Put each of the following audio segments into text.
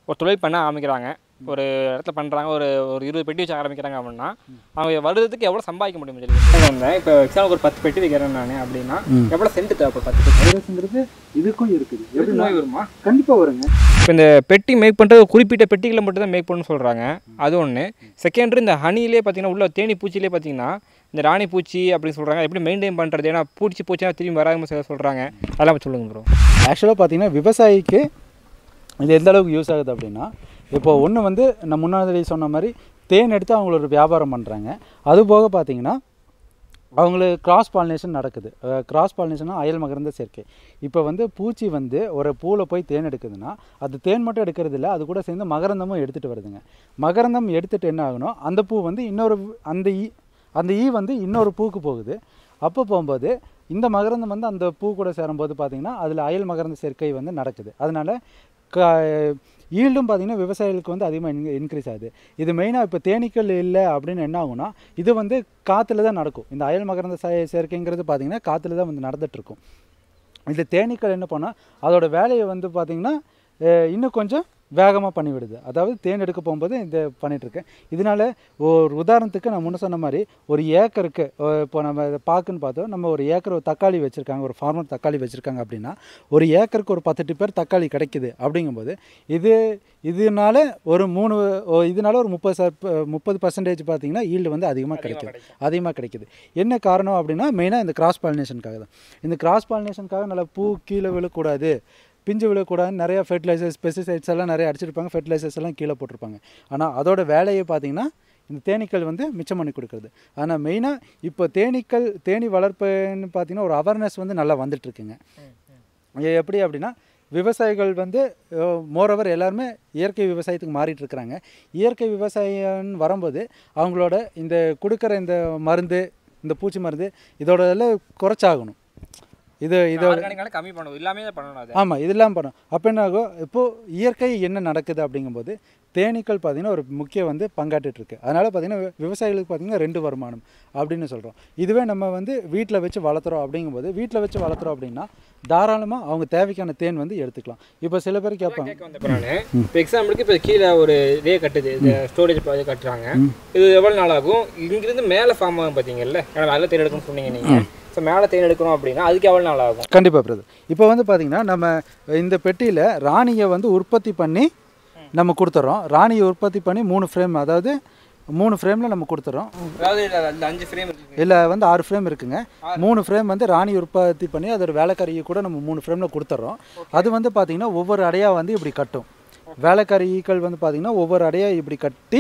ஒரு தொழில் பண்ண ஆரம்பிக்கிறாங்க ஒரு இடத்துல பண்ணுறாங்க ஒரு ஒரு இருபது பெட்டி வச்சு ஆரம்பிக்கிறாங்க அப்படின்னா அவங்க வருடத்துக்கு எவ்வளோ சம்பாதிக்க முடியும் சொல்லி வந்தேன் இப்போ எக்ஸாம்பிள் ஒரு பத்து பெட்டி வைக்கிறேன் நான் அப்படின்னா எவ்வளோ சென்ட் தேவைப்படும் பத்து பெட்டி வைரஸ்ங்கிறது இதுக்கும் இருக்குது எப்படி நோய் வருமா கண்டிப்பாக வருங்க இப்போ இந்த பெட்டி மேக் பண்ணுறது குறிப்பிட்ட பெட்டிகளை மட்டும் தான் மேக் பண்ணணும்னு சொல்கிறாங்க அது ஒன்று செகண்டரி இந்த ஹனிலே பார்த்தீங்கன்னா உள்ள தேனி பூச்சிலே பார்த்தீங்கன்னா இந்த ராணி பூச்சி அப்படின்னு சொல்கிறாங்க எப்படி மெயின்டைன் பண்ணுறது ஏன்னா பூச்சி பூச்சினா திரும்பி வராமல் சில சொல்கிறாங்க அதெல்லாம் சொல்லுங்க ப்ரோ ஆக்சுவலாக பார்த்தீங்கன்னா விவசாயிக்கு இது எந்த அளவுக்கு யூஸ் ஆகுது அப்படின்னா இப்போ ஒன்று வந்து நான் முன்னாடி சொன்ன மாதிரி தேன் எடுத்து அவங்களோட வியாபாரம் பண்ணுறாங்க அது போக பார்த்தீங்கன்னா அவங்களுக்கு கிராஸ் பாலினேஷன் நடக்குது கிராஸ் பாலினேஷன்னா அயல் மகரந்த சேர்க்கை இப்போ வந்து பூச்சி வந்து ஒரு பூவில் போய் தேன் எடுக்குதுன்னா அது தேன் மட்டும் எடுக்கிறது இல்லை அது கூட சேர்ந்து மகரந்தமும் எடுத்துகிட்டு வருதுங்க மகரந்தம் எடுத்துகிட்டு என்ன ஆகணும் அந்த பூ வந்து இன்னொரு அந்த ஈ அந்த ஈ வந்து இன்னொரு பூக்கு போகுது அப்போ போகும்போது இந்த மகரந்தம் வந்து அந்த பூ கூட சேரும்போது பார்த்தீங்கன்னா அதில் அயல் மகரந்த சேர்க்கை வந்து நடக்குது அதனால் க ஈல்டும் பார்த்தீங்கன்னா விவசாயிகளுக்கு வந்து அதிகமாக இன் இன்க்ரீஸ் ஆகுது இது மெயினாக இப்போ தேனீக்கள் இல்லை அப்படின்னு என்ன ஆகும்னா இது வந்து காற்றுல தான் நடக்கும் இந்த அயல் மகரந்த சே- சேர்க்கைங்கிறது பார்த்தீங்கன்னா காற்றுல தான் வந்து நடந்துகிட்ருக்கும் இந்த தேனீக்கள் என்ன பண்ணால் அதோட வேலையை வந்து பார்த்திங்கன்னா அஹ், இன்னும் கொஞ்சம் வேகமாக பண்ணிவிடுது அதாவது தேன் எடுக்க போகும்போது இந்த பண்ணிகிட்ருக்கேன் இதனால ஒரு உதாரணத்துக்கு நான் முன்ன சொன்ன மாதிரி ஒரு ஏக்கருக்கு அஹ், இப்போ நம்ம இதை பார்க்குன்னு பார்த்தோம் நம்ம ஒரு ஏக்கர் ஒரு தக்காளி வச்சுருக்காங்க ஒரு ஃபார்மர் தக்காளி வச்சுருக்காங்க அப்படின்னா ஒரு ஏக்கருக்கு ஒரு பத்து டிப்பர் தக்காளி கிடைக்குது அப்படிங்கும்போது இது இதனால ஒரு மூணு ஓ, இதனால ஒரு முப்பது ச முப்பது பர்சன்டேஜ் பார்த்தீங்கன்னா ஈல்டு வந்து அதிகமாக கிடைக்குது அதிகமாக கிடைக்குது என்ன காரணம் அப்படின்னா மெயினாக இந்த கிராஸ் பாலினேஷனுக்காக தான் இந்த கிராஸ் பாலினேஷனுக்காக நல்லா பூ கீழே விழக்கூடாது பிஞ்சு விழக்கூடாதுன்னு நிறைய ஃபெர்டிலைசர்ஸ் பெஸ்டிசைட்ஸ் எல்லாம் நிறைய அடிச்சிருப்பாங்க ஃபெர்டிலைசர்ஸ் எல்லாம் கீழே போட்டிருப்பாங்க ஆனால் அதோட வேலையை பார்த்தீங்கன்னா இந்த தேனீக்கள் வந்து மிச்சம் பண்ணி கொடுக்குறது ஆனால் மெயினாக இப்போ தேனீக்கள் தேனீ வளர்ப்புன்னு பார்த்தீங்கன்னா ஒரு அவேர்னஸ் வந்து நல்லா வந்துட்டுருக்குங்க எ- எப்படி அப்படின்னா விவசாயிகள் வந்து மோரோவர் எல்லாருமே இயற்கை விவசாயத்துக்கு மாறிட்டு இருக்கிறாங்க இயற்கை விவசாயம்னு வரும்போது அவங்களோட இந்த கொடுக்குற இந்த மருந்து இந்த பூச்சி மருந்து இதோட இதெல்லாம் குறைச்சாகணும் இது இதோட ஆர்கானிக்கான கம்மி பண்ணணும் எல்லாமே தான் பண்ணணும் அது ஆமாம் இதெல்லாம் பண்ணும் அப்போ என்ன ஆகும் இப்போது இயற்கை என்ன நடக்குது அப்படிங்கும்போது தேனீக்கள் பார்த்தீங்கன்னா ஒரு முக்கிய வந்து பங்காற்றிட்டு இருக்கு அதனால் பார்த்தீங்கன்னா வி- விவசாயிகளுக்கு பார்த்தீங்கன்னா ரெண்டு வருமானம் அப்படின்னு சொல்கிறோம் இதுவே நம்ம வந்து வீட்டில் வச்சு வளர்த்துறோம் அப்படிங்கும்போது வீட்டில் வச்சு வளர்த்துறோம் அப்படின்னா தாராளமாக அவங்க தேவைக்கான தேன் வந்து எடுத்துக்கலாம் இப்போ சில பேர் கேட்பாங்க கேட்க வந்த நான் இப்போ எக்ஸாம்பிளுக்கு இப்போ கீழே ஒரு இதே கட்டுது இந்த ஸ்டோரேஜ் கட்டுறாங்க இது எவ்வளோ நாள் ஆகும் இங்கிருந்து மேலே ஃபார்ம் ஆகும் பார்த்தீங்கல்ல ஏன்னா மேலே தேன் எடுக்கணும்னு சொன்னீங்க நீங்கள் ஸோ மேலே தேன் எடுக்கணும் அப்படின்னா அதுக்கு எவ்வளோ நாள் ஆகும் கண்டிப்பாக பிரதர் இப்போ வந்து பார்த்தீங்கன்னா நம்ம இந்த பெட்டியில் ராணியை வந்து உற்பத்தி பண்ணி நம்ம கொடுத்துட்றோம் ராணியை உற்பத்தி பண்ணி மூணு ஃப்ரேம் அதாவது மூணு ஃப்ரேமில் நம்ம கொடுத்துறோம் அதாவது இதுல அந்த அஞ்சு ஃப்ரேம் இருக்கு இதில் வந்து ஆறு ஃப்ரேம் இருக்குங்க மூணு ஃப்ரேம் வந்து ராணி உற்பத்தி பண்ணி அதோட வேலைக்காரியை கூட நம்ம மூணு ஃப்ரேமில் கொடுத்துட்றோம் அது வந்து பார்த்திங்கன்னா ஒவ்வொரு அடையாக வந்து இப்படி கட்டும் வேலைக்காரி ஈக்கள் வந்து பார்த்திங்கன்னா ஒவ்வொரு அடையாக இப்படி கட்டி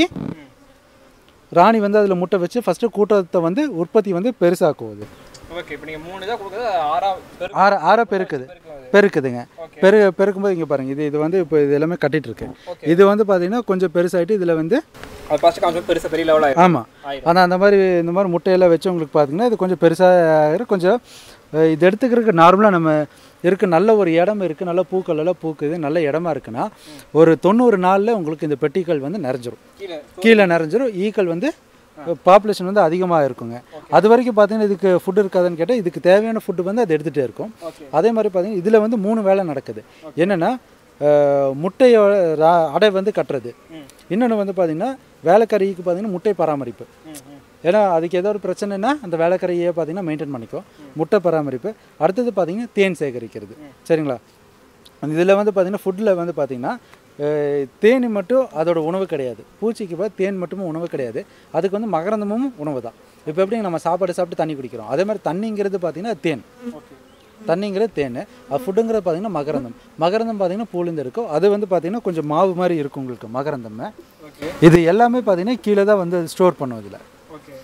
ராணி வந்து அதில் முட்டை வச்சு ஃபஸ்ட்டு கூட்டத்தை வந்து உற்பத்தி வந்து பெருசாக்குவது ஓகே இப்போ நீங்கள் மூணு இதாக கொடுக்குறது ஆறா பெரு ஆற ஆற பெருக்குது பெருக்குதுங்க பெரு பெருக்கும்போது இங்கே பாருங்கள் இது இது வந்து இப்போ இது எல்லாமே கட்டிட்டு இருக்கு இது வந்து பார்த்தீங்கன்னா கொஞ்சம் பெருசாயிட்டு இதில் வந்து அது ஃபஸ்ட்டு காமிச்சோம் பெருசாக பெரிய லெவலாக ஆயிடும் ஆமாம் ஆயிடும். ஆனால் அந்த மாதிரி இந்த மாதிரி முட்டையெல்லாம் வச்சு உங்களுக்கு பார்த்தீங்கன்னா இது கொஞ்சம் பெருசாக கொஞ்சம் அஹ், இது எடுத்துக்கிறதுக்கு நார்மலாக நம்ம இருக்க நல்ல ஒரு இடம் இருக்குது நல்ல பூக்கள் எல்லாம் பூக்குது நல்ல இடமா இருக்குன்னா ஒரு தொண்ணூறு நாளில் உங்களுக்கு இந்த பெட்டிகள் வந்து நிறைஞ்சிரும் கீழே கீழே நிறைஞ்சிரும் ஈக்கள் வந்து பாப்புலேஷன் வந்து அதிகமாக இருக்குங்க அது வரைக்கும் பார்த்தீங்கன்னா இதுக்கு ஃபுட் இருக்காதுன்னு கேட்டால் இதுக்கு தேவையான ஃபுட்டு வந்து அது எடுத்துகிட்டே இருக்கும் Okay. அதே மாதிரி பார்த்தீங்கன்னா இதில் வந்து மூணு வேலை நடக்குது என்னென்னா முட்டையோட ரா- அடை வந்து கட்டுறது இன்னொன்று வந்து பார்த்தீங்கன்னா வேலைக்கறிக்கு பார்த்தீங்கன்னா முட்டை பராமரிப்பு ஏன்னா அதுக்கு ஏதோ ஒரு பிரச்சனைனா அந்த வேலைக்கறியை பார்த்தீங்கன்னா மெயின்டைன் பண்ணிக்கும் முட்டை பராமரிப்பு அடுத்தது பார்த்தீங்கன்னா தேன் சேகரிக்கிறது சரிங்களா இதில் வந்து பார்த்தீங்கன்னா ஃபுட்டில் வந்து பார்த்தீங்கன்னா அஹ், தேனி மட்டும் அதோட உணவு கிடையாது பூச்சிக்கு பார்த்து தேன் மட்டும் உணவு கிடையாது அதுக்கு வந்து மகரந்தமும் உணவு தான் இப்போ எப்படி நம்ம சாப்பாடு சாப்பிட்டு தண்ணி குடிக்கிறோம் அதே மாதிரி தண்ணிங்கிறது பார்த்தீங்கன்னா தேன் தண்ணிங்கிறது தேன் அது ஃபுட்டுங்கிறது பார்த்தீங்கன்னா மகரந்தம் மகரந்தம் பார்த்தீங்கன்னா பூலேருந்து இருக்கும் அது வந்து பார்த்தீங்கன்னா கொஞ்சம் மாவு மாதிரி இருக்கும் உங்களுக்கு மகரந்தம் ஓகே இது எல்லாமே பார்த்தீங்கன்னா கீழே தான் வந்து ஸ்டோர் பண்ணும் இதில் ஓகே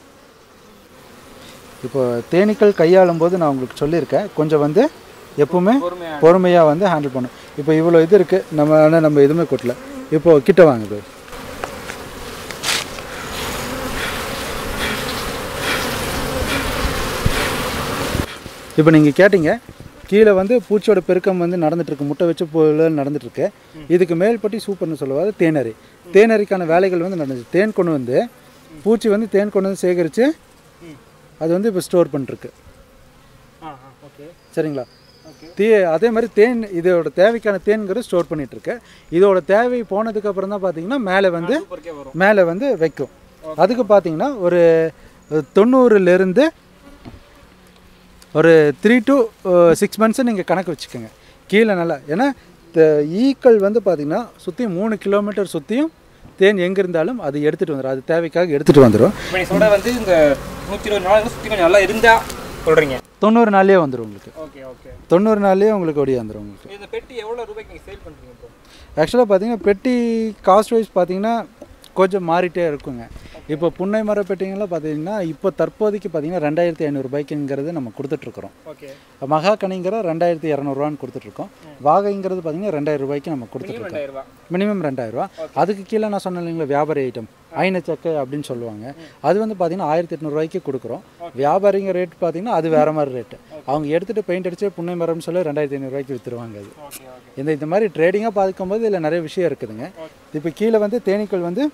இப்போ தேனீக்கள் கையாளும் போது நான் உங்களுக்கு சொல்லியிருக்கேன் கொஞ்சம் வந்து எப்பவுமே பொறுமையாக பொறுமையாக வந்து ஹேண்டில் பண்ணும் இப்போ இவ்வளோ இது இருக்குது நம்ம ஆனால் நம்ம எதுவுமே கொட்டல இப்போ கிட்ட வாங்குது இப்போ நீங்கள் கேட்டீங்க கீழே வந்து பூச்சியோட பெருக்கம் வந்து நடந்துட்டு இருக்கு முட்டை வச்சு போல நடந்துட்டு இருக்கு இதுக்கு மேல்பட்டி சூப்பர்னு சொல்லுவாது தேனரி தேனரிக்கான வேலைகள் வந்து நடந்துச்சு தேன் கொண்டு வந்து பூச்சி வந்து தேன் கொண்டு வந்து சேகரித்து அது வந்து இப்போ ஸ்டோர் பண்ணிருக்கு ஆ ஆ ஓகே சரிங்களா தே அதே மாதிரி தேன் இதோட தேவைக்கான தேன்கிறது ஸ்டோர் பண்ணிட்டு இருக்கு இதோட தேவை போனதுக்கு அப்புறம் தான் பார்த்தீங்கன்னா மேலே வந்து சூப்பருக்கே வரும் மேலே வந்து வைக்கும் அதுக்கு பார்த்தீங்கன்னா ஒரு தொண்ணூறுலேருந்து ஒரு த்ரீ டு சிக்ஸ் மந்த்ஸை நீங்கள் கணக்கு வச்சுக்கோங்க கீழே நல்லா ஏன்னா த- ஈக்கள் வந்து பார்த்தீங்கன்னா சுற்றி மூணு கிலோமீட்டர் சுற்றியும் தேன் எங்கே இருந்தாலும் அது எடுத்துகிட்டு வந்துடும் அது தேவைக்காக எடுத்துகிட்டு வந்துடும் இப்போ நீ சொல்ற வந்து இந்த நூற்றி இருபது நாள் சுற்றி கொஞ்சம் நல்லா இருந்தா சொல்றீங்க தொண்ணூறு நாள்லேயே வந்துடும் உங்களுக்கு ஓகே ஓகே தொண்ணூறு நாள்லேயே உங்களுக்கு ஒடியே வந்துடும் உங்களுக்கு இந்த பெட்டி எவ்வளோ ரூபாய்க்கு நீங்கள் சேல் பண்ணுறீங்க இப்போ ஆக்சுவலாக பார்த்தீங்கன்னா பெட்டி காஸ்ட் வைஸ் பார்த்தீங்கன்னா கொஞ்சம் மாறிட்டே இருக்குங்க இப்போ புன்னை மர பெட்டிங்கெல்லாம் பார்த்தீங்கன்னா இப்போ தற்போதைக்கு பார்த்தீங்கன்னா ரெண்டாயிரத்தி ஐநூறுரூபாய்க்குங்கிறது நம்ம கொடுத்துட்ருக்குறோம் ஓகே மகா கனிங்கிற ரெண்டாயிரத்தி இரநூறுவான்னு கொடுத்துட்ருக்கோம் வாகைங்கிறது பார்த்தீங்கன்னா ரெண்டாயிரம் ரூபாய்க்கு நம்ம கொடுத்துட்ருக்கோம் ரெண்டாயிரம் ரூபாய் மினிமம் ரெண்டாயிரரூவா அதுக்கு கீழே நான் சொன்னேன் இல்லைங்களா வியாபாரி ஐட்டம் ஐநச்சக்கு அப்படின்னு சொல்லுவாங்க அது வந்து பார்த்தீங்கன்னா ஆயிரத்தி எட்நூறுவாய்க்கு கொடுக்குறோம் வியாபாரிங்க ரேட் பார்த்தீங்கன்னா அது வேறு மாதிரி ரேட்டு அவங்க எடுத்துகிட்டு பெயிண்ட் அடிச்சு புன்னை மரம்னு சொல்லி ரெண்டாயிரத்தி ஐநூறுரூவாய்க்கு விற்றுருவாங்க அது ஓகே ஓகே இந்த இந்த மாதிரி ட்ரேடிங்காக பார்க்கும்போது இதில் நிறைய விஷயம் இருக்குதுங்க இப்போ கீழே வந்து தேனீக்கள் வந்து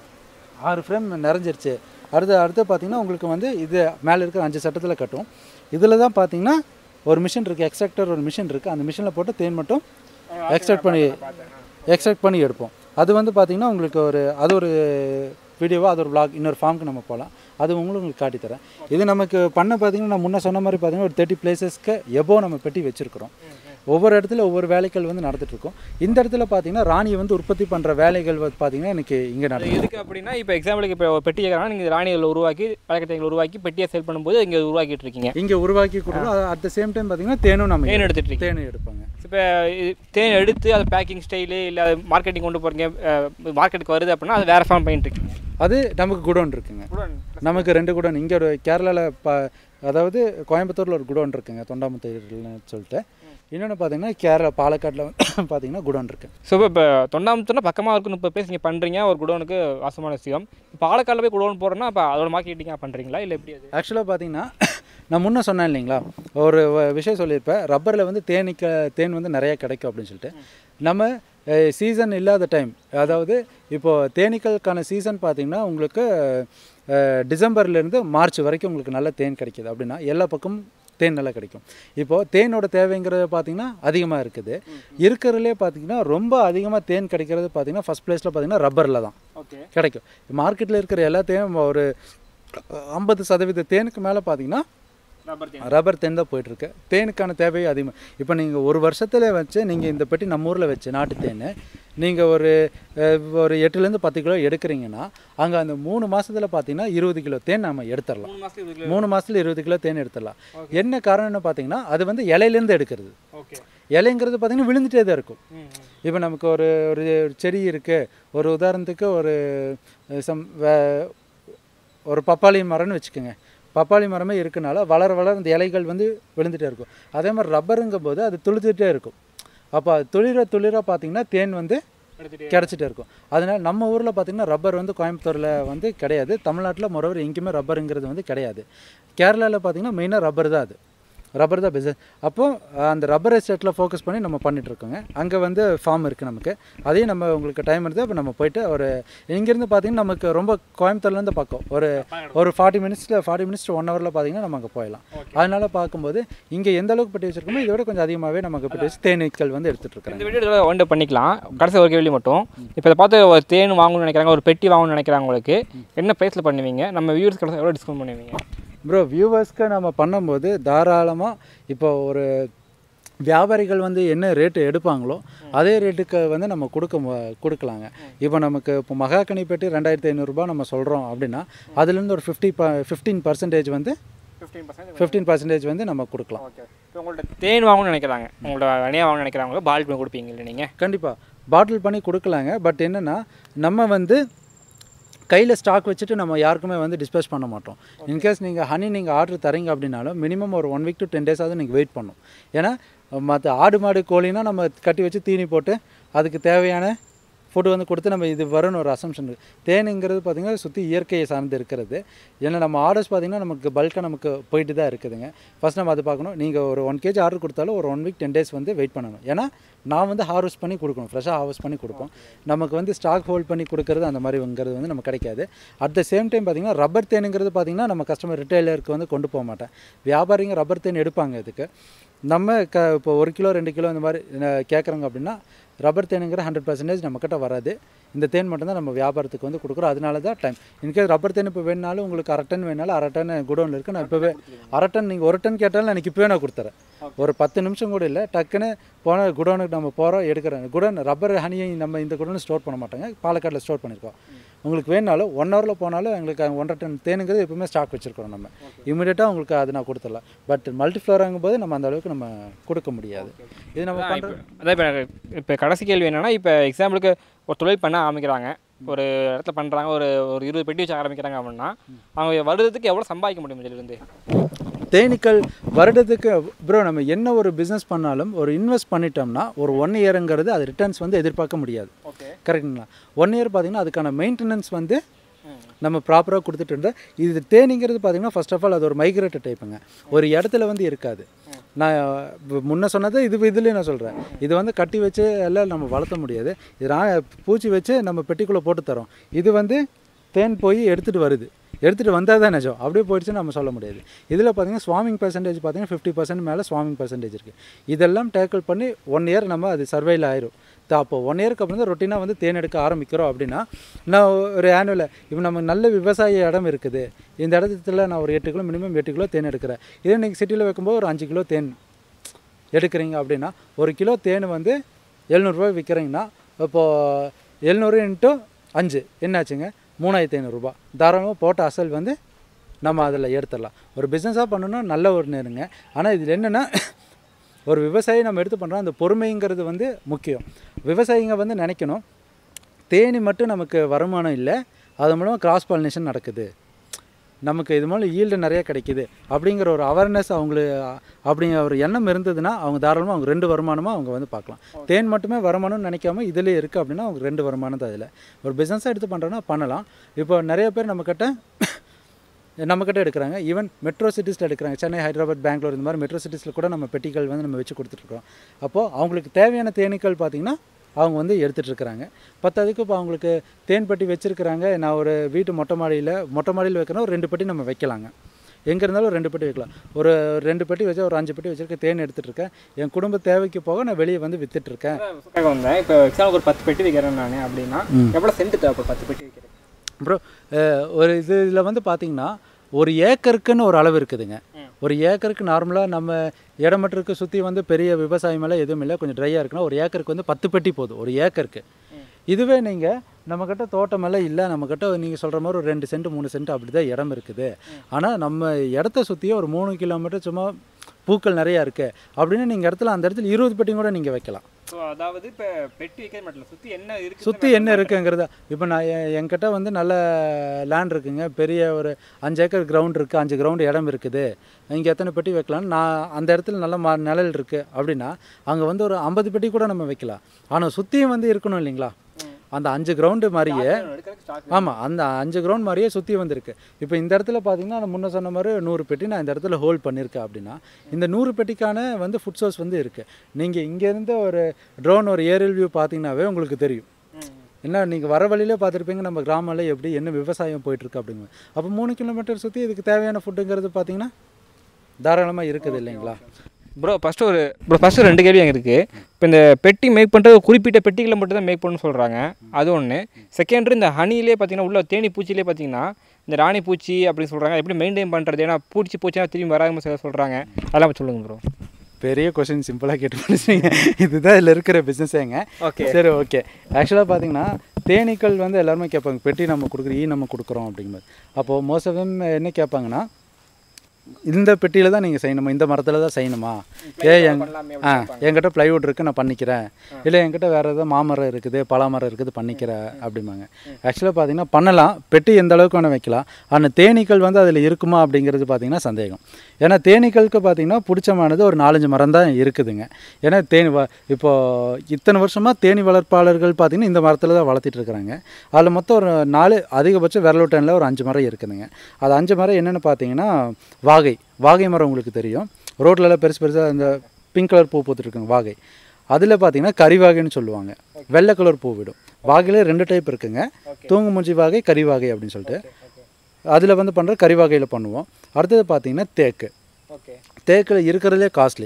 ஆறு ஃப்ரேம் நிறைஞ்சிருச்சு அடுத்து அடுத்து பார்த்தீங்கன்னா உங்களுக்கு வந்து இது மேலே இருக்கிற அஞ்சு சட்டத்தில் கட்டும் இதில் தான் பார்த்தீங்கன்னா ஒரு மிஷின் இருக்குது எக்ஸ்ட்ராக்டர் ஒரு மிஷின் இருக்குது அந்த மிஷினில் போட்டு தேன் மட்டும் எக்ஸ்ட்ராக்ட் பண்ணி எக்ஸ்ட்ராக்ட் பண்ணி எடுப்போம் அது வந்து பார்த்தீங்கன்னா உங்களுக்கு ஒரு அது ஒரு வீடியோவா அது ஒரு vlog இன்னொரு ஃபார்முக்கு நம்ம போகலாம் அது உங்களுக்கு உங்களுக்கு காட்டித்தரேன் இது நமக்கு பண்ண பார்த்தீங்கன்னா நான் முன்ன சொன்ன மாதிரி பார்த்தீங்கன்னா ஒரு தேர்ட்டி பிளேசஸ்க்கு எபோ நம்ம பெட்டி வச்சுருக்கிறோம் ஒவ்வொரு இடத்துல ஒவ்வொரு வேலைகள் வந்து நடந்துட்டு இருக்கோம் இந்த இடத்துல பார்த்தீங்கன்னா ராணியை வந்து உற்பத்தி பண்ணுற வேலைகள் வந்து பார்த்தீங்கன்னா எனக்கு இங்கே அது நடக்குது எதுக்கு அப்படின்னா இப்போ எக்ஸாம்பிளுக்கு இப்போ ஒரு பெட்டி கேட்குறாங்கன்னா நீங்கள் ராணிகளை உருவாக்கி வழக்கத்தைகளை உருவாக்கி பெட்டியை சேல் பண்ணும்போது இங்கே உருவாக்கிட்டு இருக்கீங்க இங்கே உருவாக்கி கொடுக்குறோம் அட் த சேம் டைம் பார்த்தீங்கன்னா தேனும் நம்ம தேன் எடுத்துட்டு இருக்கீங்க தேனும் எடுப்பாங்க இப்போ தேன் எடுத்து அது பேக்கிங் ஸ்டைலு இல்லை மார்க்கெட்டிங் கொண்டு போகிறீங்க மார்க்கெட்டுக்கு வருது அப்படின்னா அது வேறு ஃபார்ம் பண்ணிட்டு இருக்கீங்க அது நமக்கு குடோன் இருக்குங்க நமக்கு ரெண்டு குடோன் இங்கே ஒரு கேரளாவில் ப அதாவது கோயம்புத்தூரில் ஒரு குடோன் இருக்குங்க தொண்டாமுத்தூர்னு சொல்லிட்டு இன்னொன்று பார்த்தீங்கன்னா கேரளா பாலக்காட்டில் வந்து பார்த்தீங்கன்னா குடோன் இருக்குது ஸோ இப்போ தொண்டாமுத்தூர்னா பக்கமாக இருக்கு முப்பது பேர் நீங்கள் பண்ணுறீங்க ஒரு குடோனுக்கு வாசமான விஷயம் இப்போ பாலக்காடில் போய் குடோன் போகிறோன்னா அப்போ அதோட மார்க்கெட்டிங்காக பண்ணுறீங்களா இல்லை எப்படி அது ஆக்சுவலாக பார்த்தீங்கன்னா நான் முன்ன சொன்னேன் இல்லைங்களா ஒரு வ- விஷயம் சொல்லியிருப்பேன் ரப்பரில் வந்து தேனீக்க தேன் வந்து நிறைய கிடைக்கும் அப்படின்னு சொல்லிட்டு நம்ம சீசன் இல்லாத டைம் அதாவது இப்போது தேனீக்களுக்கான சீசன் பார்த்தீங்கன்னா உங்களுக்கு அஹ், டிசம்பர்லேருந்து மார்ச் வரைக்கும் உங்களுக்கு நல்ல தேன் கிடைக்கிது அப்படின்னா எல்லா பக்கமும் தேன் நல்லா கிடைக்கும் இப்போது தேனோட தேவைங்கிறது பார்த்தீங்கன்னா அதிகமாக இருக்குது இருக்கிறதுலே பார்த்தீங்கன்னா ரொம்ப அதிகமாக தேன் கிடைக்கிறது பார்த்தீங்கன்னா ஃபஸ்ட் ப்ளேஸில் பார்த்தீங்கன்னா ரப்பரில் தான் ஓகே கிடைக்கும் மார்க்கெட்டில் இருக்கிற எல்லா தேனும் ஒரு ஐம்பது சதவீத தேனுக்கு மேலே பார்த்தீங்கன்னா ரப்பர் தேன் ரப்பர் தேன் தான் போயிட்டுருக்கு தேனுக்கான தேவை அதிகமாக இப்போ நீங்கள் ஒரு வருஷத்தில் வச்சு நீங்கள் இந்த பெட்டி நம்ம ஊரில் வச்சு நாட்டு தேன் நீங்கள் ஒரு அஹ், ஒரு எட்டுலேருந்து பத்து கிலோ எடுக்கிறீங்கன்னா அங்கே அந்த மூணு மாசத்துல பார்த்தீங்கன்னா இருபது கிலோ தேன் நம்ம எடுத்துடலாம் மூணு மாதத்துக்கு இதுக்கு மூணு மாசத்துல இருபது கிலோ தேன் எடுத்துடலாம் என்ன காரணம்னு பார்த்தீங்கன்னா அது வந்து இலையிலேருந்து எடுக்கிறது ஓகே இலைங்கிறது பார்த்தீங்கன்னா விழுந்துட்டே தான் இருக்கும் ம் இப்போ நமக்கு ஒரு ஒரு ஒரு செடி இருக்குது ஒரு உதாரணத்துக்கு ஒரு சம் ஒரு பப்பாளி மரம்னு வச்சுக்கோங்க பப்பாளி மரமே இருக்கனால வளர வளர அந்த இலைகள் வந்து விழுந்துட்டே இருக்கும் அதே மாதிரி ரப்பருங்கும் போது அது துளிர்த்துட்டே இருக்கும் அப்போ அது துளிர துளிர பார்த்தீங்கன்னா தேன் வந்து எடுத்துகிட்டு கிடச்சிட்டே இருக்கும் அதனால நம்ம ஊரில் பார்த்தீங்கன்னா ரப்பர் வந்து கோயம்புத்தூரில் வந்து கிடையாது தமிழ்நாட்டில் மொரவர் எங்கேயுமே ரப்பருங்கிறது வந்து கிடையாது கேரளாவில் பார்த்தீங்கன்னா மெயினாக ரப்பர் தான் அது ரப்பர் தான் பிஸ்னஸ் அப்போது அந்த ரப்பர் எஸ்டேட்டில் ஃபோக்கஸ் பண்ணி நம்ம பண்ணிட்டு இருக்கோங்க அங்கே வந்து ஃபார்ம் இருக்குது நமக்கு அதையும் நம்ம உங்களுக்கு டைம் எடுத்து அப்போ நம்ம போயிட்டு ஒரு இங்கேருந்து பார்த்தீங்கன்னா நமக்கு ரொம்ப கோயம்புத்தூர்லேருந்து பக்கம் ஒரு ஒரு ஃபார்ட்டி மினிட்ஸில் ஃபார்ட்டி மினிட்ஸ் ஒன் ஹவரில் பார்த்தீங்கன்னா நம்ம அங்கே போயிடலாம் அதனால பார்க்கும்போது இங்கே எந்த அளவுக்கு பெட்டி வச்சிருக்கோமோ இதை விட கொஞ்சம் அதிகமாகவே நமக்கு பெட்டி வச்சு தேனீக்கள் வந்து எடுத்துகிட்டு இருக்கிறாங்க இந்த வீடியோ ஒன் பண்ணிக்கலாம் கடைசி ஒரு கேள்வி மட்டும் இப்போ இதை பார்த்து ஒரு தேன் வாங்கணும்னு நினைக்கிறாங்க ஒரு பெட்டி வாங்கணும்னு நினைக்கிறாங்களுக்கு என்ன ப்ரைஸில் பண்ணுவீங்க நம்ம வியூவர்ஸ் கடைசி எவ்வளோ டிஸ்கவுண்ட் பண்ணுவீங்க ப்ரோ வியூவர்ஸ்க்கு நம்ம பண்ணும்போது தாராளமாக இப்போ ஒரு வியாபாரிகள் வந்து என்ன ரேட்டு எடுப்பாங்களோ அதே ரேட்டுக்கு வந்து நம்ம கொடுக்க மு- கொடுக்கலாங்க இப்போ நமக்கு இப்போ மகாக்கனி பெட்டி ரெண்டாயிரத்தி ஐநூறுரூபா நம்ம சொல்கிறோம் அப்படின்னா அதுலேருந்து ஒரு ஃபிஃப்டி ப ஃபிஃப்டீன் பர்சன்டேஜ் வந்து ஃபிஃப்டீன் பர்சன்ட் ஃபிஃப்டீன் பர்சன்டேஜ் வந்து நம்ம கொடுக்கலாம் ஓகே இப்போ உங்கள்ட்ட தேன் வாங்கணும்னு நினைக்கிறாங்க உங்களோட அணியாக வாங்கணும்னு நினைக்கிறாங்க பால் பண்ணி கொடுப்பீங்க இல்லை நீங்கள் கண்டிப்பாக பாட்டில் பண்ணி கொடுக்கலாங்க பட் என்னென்னா நம்ம வந்து கையில் ஸ்டாக் வச்சுட்டு நம்ம யாருக்குமே வந்து டிஸ்பேச் பண்ண மாட்டோம் இன்கேஸ் நீங்கள் ஹனி நீங்கள் ஆர்டர் தரீங்க அப்படின்னாலும் மினிமம் ஒரு ஒன் வீக் டு டென் டேஸாவது நீங்கள் வெயிட் பண்ணும் ஏன்னா மற்ற ஆடு மாடு கோழினா நம்ம கட்டி வச்சு தீனி போட்டு அதுக்கு தேவையான ஃபுட்டு வந்து கொடுத்து நம்ம இது வரும்னு ஒரு அசம்ஷன் இருக்குது தேனுங்கிறது பார்த்திங்கன்னா சுற்றி இயற்கையை சார்ந்து இருக்கிறது ஏன்னா நம்ம ஆர்டர்ஸ் பார்த்திங்கன்னா நமக்கு பல்காக நமக்கு போயிட்டு தான் இருக்குதுங்க ஃபஸ்ட் நம்ம அது பார்க்கணும் நீங்கள் ஒரு ஒன் கேஜி ஆர்டர் கொடுத்தாலும் ஒரு ஒன் வீக் டென் டேஸ் வந்து வெயிட் பண்ணணும் ஏன்னா நான் வந்து ஹார்வெஸ்ட் பண்ணி கொடுக்கணும் ஃப்ரெஷ்ஷாக ஹார்வெஸ்ட் பண்ணி கொடுப்போம் நமக்கு வந்து ஸ்டாக் ஹோல்ட் பண்ணி கொடுக்கறது அந்த மாதிரிங்கிறது வந்து நமக்கு கிடைக்காது அட் த சேம் டைம் பார்த்திங்கன்னா ரப்பர் தேனுங்கிறது பார்த்திங்கன்னா நம்ம கஸ்டமர் ரிட்டைலருக்கு வந்து கொண்டு போக மாட்டேன் வியாபாரிங்க ரப்பர் தேன் எடுப்பாங்க இதுக்கு நம்ம க இப்போ ஒரு கிலோ ரெண்டு கிலோ இந்த மாதிரி கேட்குறாங்க அப்படின்னா ரப்பர் தேனுங்கிற ஹண்ட்ரட் பர்சன்டேஜ் நம்மக்கிட்ட வராது இந்த தேன் மட்டும்தான் நம்ம வியாபாரத்துக்கு வந்து கொடுக்குறோம் அதனால தான் டைம் இன்கேஸ் ரப்பர் தேன் இப்போ வேணுனாலும் உங்களுக்கு அரை டன் வேணாலும் அரை டன் குடோனில் இருக்குது நான் இப்போவே அரை டன் நீங்கள் ஒரு டன் கேட்டாலும் எனக்கு இப்போவே நான் கொடுத்துறேன் ஒரு பத்து நிமிஷம் கூட இல்லை டக்குன்னு போன குடோனுக்கு நம்ம போகிறோம் எடுக்கிறோம் குடோன் ரப்பர் ஹனியை நம்ம இந்த குடோனில் ஸ்டோர் பண்ண மாட்டாங்க பாலக்காட்டில் ஸ்டோர் பண்ணியிருக்கோம் உங்களுக்கு வேணாலும் ஒன் ஹவரில் போனாலும் எங்களுக்கு அங்க ஒன்றரை டன் தேனுங்கிறது எப்பவுமே ஸ்டாக் வச்சுருக்கோம் நம்ம இமீடியட்டாக உங்களுக்கு அது நான் கொடுத்துடலாம் பட் மல்டி ஃப்ளோராகும் போது நம்ம அந்த அளவுக்கு நம்ம கொடுக்க முடியாது இது நம்ம அதான் பண்ணுற இப்போ அதான் இப்போ இப்போ கடைசி கேள்வி என்னன்னா இப்போ எக்ஸாம்பிளுக்கு ஒரு தொழில் பண்ண ஆரம்பிக்கிறாங்க ஒரு இடத்துல பண்ணுறாங்க ஒரு ஒரு இருபது பெட்டி வச்சு ஆரம்பிக்கிறாங்க அப்படின்னா அவங்க வருடத்துக்கு எவ்வளோ சம்பாதிக்க முடியும் இதுலேருந்து தேனீக்கள் வருடத்துக்கு ப்ரோ நம்ம என்ன ஒரு பிஸ்னஸ் பண்ணாலும் ஒரு இன்வெஸ்ட் பண்ணிட்டோம்னா ஒரு ஒன் இயருங்கிறது அது ரிட்டர்ன்ஸ் வந்து எதிர்பார்க்க முடியாது ஓகே கரெக்டுங்களா ஒன் இயர் பார்த்தீங்கன்னா அதுக்கான மெயின்டெனன்ஸ் வந்து நம்ம ப்ராப்பராக கொடுத்துட்டு இருந்தால் இது தேனிங்கிறது பார்த்தீங்கன்னா ஃபர்ஸ்ட் ஆஃப் ஆல் அது ஒரு மைக்ரேட்டட் டைப்புங்க ஒரு இடத்துல வந்து இருக்காது நான் வ- முன்ன சொன்னது இது இதுலேயே நான் சொல்கிறேன் இது வந்து கட்டி வச்சு எல்லாம் நம்ம வளர்த்த முடியாது இது நான் பூச்சி வச்சு நம்ம பெட்டிக்குள்ளே போட்டு தரோம் இது வந்து தேன் போய் எடுத்துகிட்டு வருது எடுத்துகிட்டு வந்தால் தான் நிஜம் அப்படியே போயிடுச்சுன்னு நம்ம சொல்ல முடியாது இதில் பார்த்தீங்கன்னா ஸ்வாமிங் பர்சன்டேஜ் பார்த்தீங்கன்னா ஃபிஃப்டி பர்சன்ட் மேலே ஸ்வாமிங் பர்சன்டேஜ் இருக்குது இதெல்லாம் டேக்கிள் பண்ணி ஒன் இயர் நம்ம அது சர்வைல் ஆயிரும் த- அப்போ ஒன் இயருக்கு அப்புறம் தான் ரொட்டீனாக வந்து தேன் எடுக்க ஆரம்பிக்கிறோம் அப்படின்னா நான் ஒரு ஆனுவலில் இப்போ நம்ம நல்ல விவசாய இடம் இருக்குது இந்த இடத்துல நான் ஒரு எட்டு கிலோ மினிமம் எட்டு கிலோ தேன் எடுக்கிறேன் இதே நீங்கள் சிட்டியில் வைக்கும்போது ஒரு அஞ்சு கிலோ தேன் எடுக்கிறீங்க அப்படின்னா ஒரு கிலோ தேன் வந்து எழுநூறுபா விற்கிறீங்கன்னா இப்போது எழுநூறு இன்ட்டு அஞ்சு என்னாச்சுங்க மூணாயிரத்தி ஐநூறுரூபா தாராளமாக போட்ட அசல் வந்து நம்ம அதில் எடுத்துடலாம் ஒரு பிஸ்னஸாக பண்ணணும்னா நல்ல ஒரு நேருங்க ஆனால் இதில் என்னென்னா ஒரு விவசாயி நம்ம எடுத்து பண்ணுறோம் அந்த பொறுமைங்கிறது வந்து முக்கியம் விவசாயிங்க வந்து நினைக்கணும் தேனி மட்டும் நமக்கு வருமானம் இல்லை அது மூலமாக கிராஸ் பாலினேஷன் நடக்குது நமக்கு இது மூலம் ஈல்டு நிறைய கிடைக்குது அப்படிங்கிற ஒரு அவேர்னஸ் அவங்களுக்கு அப்படிங்கிற ஒரு எண்ணம் இருந்ததுன்னா அவங்க தாராளமாக அவங்க ரெண்டு வருமானமாக அவங்க வந்து பார்க்கலாம் தேன் மட்டுமே வருமானம்னு நினைக்காம இதில் இருக்குது அப்படின்னா அவங்க ரெண்டு வருமானம் தான் இதில் ஒரு பிஸ்னஸாக எடுத்து பண்ணுறோன்னா பண்ணலாம் இப்போ நிறைய பேர் நம்மக்கிட்ட நம்மக்கிட்ட எடுக்கிறாங்க ஈவன் மெட்ரோ சிட்டிஸில் எடுக்கிறாங்க சென்னை ஹைதராபாத் பெங்களூர் இந்த மாதிரி மெட்ரோ சிட்டிஸில் கூட நம்ம பெட்டிகள் வந்து நம்ம வச்சு கொடுத்துட்ருக்கோம் அப்போது அவங்களுக்கு தேவையான தேனீக்கள் பார்த்திங்கன்னா அவங்க வந்து எடுத்துகிட்டு இருக்கிறாங்க பத்தாவதுக்கு இப்போ அவங்களுக்கு தேன் பெட்டி வச்சுருக்கிறாங்க நான் ஒரு வீட்டு மொட்டை மாடியில் மொட்டை மாடியில் வைக்கிறேன்னா ஒரு ரெண்டு பெட்டி நம்ம வைக்கலாங்க எங்கே இருந்தாலும் ஒரு ரெண்டு பெட்டி வைக்கலாம் ஒரு ரெண்டு பெட்டி வச்சா ஒரு அஞ்சு பெட்டி வச்சுருக்கேன் தேன் எடுத்துகிட்டு இருக்கேன் என் குடும்ப தேவைக்கு போக நான் வெளியே வந்து வித்துட்ருக்கேன் வந்தேன் இப்போ எக்ஸாம்பிள் ஒரு பத்து பெட்டி வைக்கிறேன் நான் அப்படின்னா எவ்வளோ சென்ட் தேவைப்படும் பத்து பெட்டி வைக்கிறேன் ப்ரோ ஒரு இது இதில் வந்து பார்த்தீங்கன்னா ஒரு ஏக்கருக்குன்னு ஒரு அளவு இருக்குதுங்க ஒரு ஏக்கருக்கு நார்மலாக நம்ம இடமற்றுக்கு சுற்றி வந்து பெரிய விவசாயம் எல்லாம் எதுவும் இல்லை கொஞ்சம் ட்ரையாக இருக்குன்னா ஒரு ஏக்கருக்கு வந்து பத்து பெட்டி போதும் ஒரு ஏக்கருக்கு இதுவே நீங்கள் நம்மக்கிட்ட தோட்டமெல்லாம் இல்லை நம்மக்கிட்ட நீங்கள் சொல்கிற மாதிரி ஒரு ரெண்டு சென்ட் மூணு சென்ட் அப்படி தான் இடம் இருக்குது ஆனால் நம்ம இடத்த சுற்றியே ஒரு மூணு கிலோமீட்டர் சும்மா பூக்கள் நிறையா இருக்குது அப்படின்னு நீங்கள் இடத்துல அந்த இடத்துல இருபது பெட்டி கூட நீங்கள் வைக்கலாம் ஸோ அதாவது இப்போ பெட்டி வைக்கிறது மட்டும் சுற்றி என்ன இருக்குது சுற்றி என்ன இருக்குங்கிறத இப்போ நான் என் என்கிட்ட வந்து நல்ல லேண்ட் இருக்குங்க பெரிய ஒரு அஞ்சு ஏக்கர் கிரவுண்ட் இருக்குது அஞ்சு கிரவுண்ட் இடம் இருக்குது இங்கே எத்தனை பெட்டி வைக்கலாம்னு நான் அந்த இடத்துல நல்ல ம நிழல் இருக்குது அப்படின்னா அங்கே வந்து ஒரு ஐம்பது பெட்டி கூட நம்ம வைக்கலாம் ஆனால் சுற்றியும் வந்து இருக்கணும் இல்லைங்களா அந்த அஞ்சு கிரவுண்டு மாதிரியே எடுக்கிறதுக்கு ஸ்டாக் ஆமாம் அந்த அஞ்சு கிரவுண்ட் மாதிரியே சுற்றி வந்திருக்கு இப்போ இந்த இடத்துல பார்த்தீங்கன்னா நான் முன்ன சொன்ன மாதிரி நூறு பெட்டி நான் இந்த இடத்துல ஹோல்ட் பண்ணியிருக்கேன் அப்படின்னா இந்த நூறு பெட்டிக்கான வந்து ஃபுட் சோர்ஸ் வந்து இருக்குது நீங்கள் இங்கேருந்து ஒரு ட்ரோன் ஒரு ஏரியல் வியூ பார்த்தீங்கன்னாவே உங்களுக்கு தெரியும் என்ன நீங்கள் வர வழியிலே பார்த்துருப்பீங்க நம்ம கிராமம்ல எப்படி என்ன விவசாயம் போயிட்டுருக்கு அப்படிங்க அப்போ மூணு கிலோமீட்டர் சுற்றி இதுக்கு தேவையான ஃபுட்டுங்கிறது பார்த்தீங்கன்னா தாராளமாக இருக்குது இல்லைங்களா ப்ரோ ஃபஸ்ட்டு ஒரு ப்ரோ ஃபஸ்ட்டு ரெண்டு கேள்வி அங்கே இருக்குது இப்போ இந்த பெட்டி மேக் பண்ணுறது குறிப்பிட்ட பெட்டிகளை மட்டும் தான் மேக் பண்ணணும்னு சொல்கிறாங்க அது ஒன்று செகண்டரி இந்த ஹனிலே பார்த்தீங்கன்னா உள்ள தேனி பூச்சிலே பார்த்தீங்கன்னா இந்த ராணி பூச்சி அப்படின்னு சொல்கிறாங்க எப்படி மெயின்டைன் பண்ணுறது ஏன்னா பூச்சி பூச்சினா திரும்பி வராமல் சில சொல்கிறாங்க அதெல்லாம் சொல்லுங்கள் ப்ரோ பெரிய கொஷின் சிம்பிளாக கேட்டு முடிச்சிங்க இதுதான் இதில் இருக்கிற பிஸ்னஸேங்க ஓகே சரி ஓகே ஆக்சுவலாக பார்த்தீங்கன்னா தேனீக்கள் வந்து எல்லாருமே கேட்பாங்க பெட்டி நம்ம கொடுக்குறோம் ஈ நம்ம கொடுக்குறோம் அப்படிங்கும்போது அப்போது மோஸ்ட் ஆஃப் them என்ன கேட்பாங்கன்னா இந்த பெட்டியில் தான் நீங்கள் செய்யணுமா இந்த மரத்தில் தான் செய்யணுமா ஏ எங் ஆ என்கிட்ட ப்ளைவுட் இருக்குது நான் பண்ணிக்கிறேன் இல்லை என்கிட்ட வேறு ஏதாவது மாமரம் இருக்குது பலாமரம் இருக்குது பண்ணிக்கிறேன் அப்படிம்பாங்க ஆக்சுவலாக பார்த்தீங்கன்னா பண்ணலாம் பெட்டி எந்த அளவுக்கு வேணால் வைக்கலாம் ஆனால் தேனீக்கள் வந்து அதில் இருக்குமா அப்படிங்கிறது பார்த்தீங்கன்னா சந்தேகம் ஏன்னா தேனீக்களுக்கு பார்த்தீங்கன்னா பிடிச்சமானது ஒரு நாலஞ்சு மரம் தான் இருக்குதுங்க ஏன்னா தேனி வ இப்போது இத்தனை வருஷமாக தேனி வளர்ப்பாளர்கள் பார்த்தீங்கன்னா இந்த மரத்தில் தான் வளர்த்திட்டு இருக்கிறாங்க அதில் மொத்தம் ஒரு நாலு அதிகபட்சம் விரலோட்டனில் ஒரு அஞ்சு மரம் இருக்குதுங்க அது அஞ்சு மரம் என்னென்னு பார்த்தீங்கன்னா வாகை வாகை மரம் உங்களுக்கு தெரியும் ரோட்லலாம் பெருசு பெருசாக அந்த பிங்க் கலர் பூ பூத்துட்ருக்குங்க வாகை அதில் பார்த்தீங்கன்னா கரிவாகைன்னு சொல்லுவாங்க வெள்ளை கலர் பூ விடும் வாகையில ரெண்டு டைப் இருக்குங்க தூங்குமூஞ்சி வாகை கரிவாகை அப்படின்னு சொல்லிட்டு அதில் வந்து பண்ணுற கரிவாகையில் பண்ணுவோம் அடுத்தது பார்த்தீங்கன்னா தேக்கு ஓகே தேக்கில் இருக்கிறதுலே காஸ்ட்லி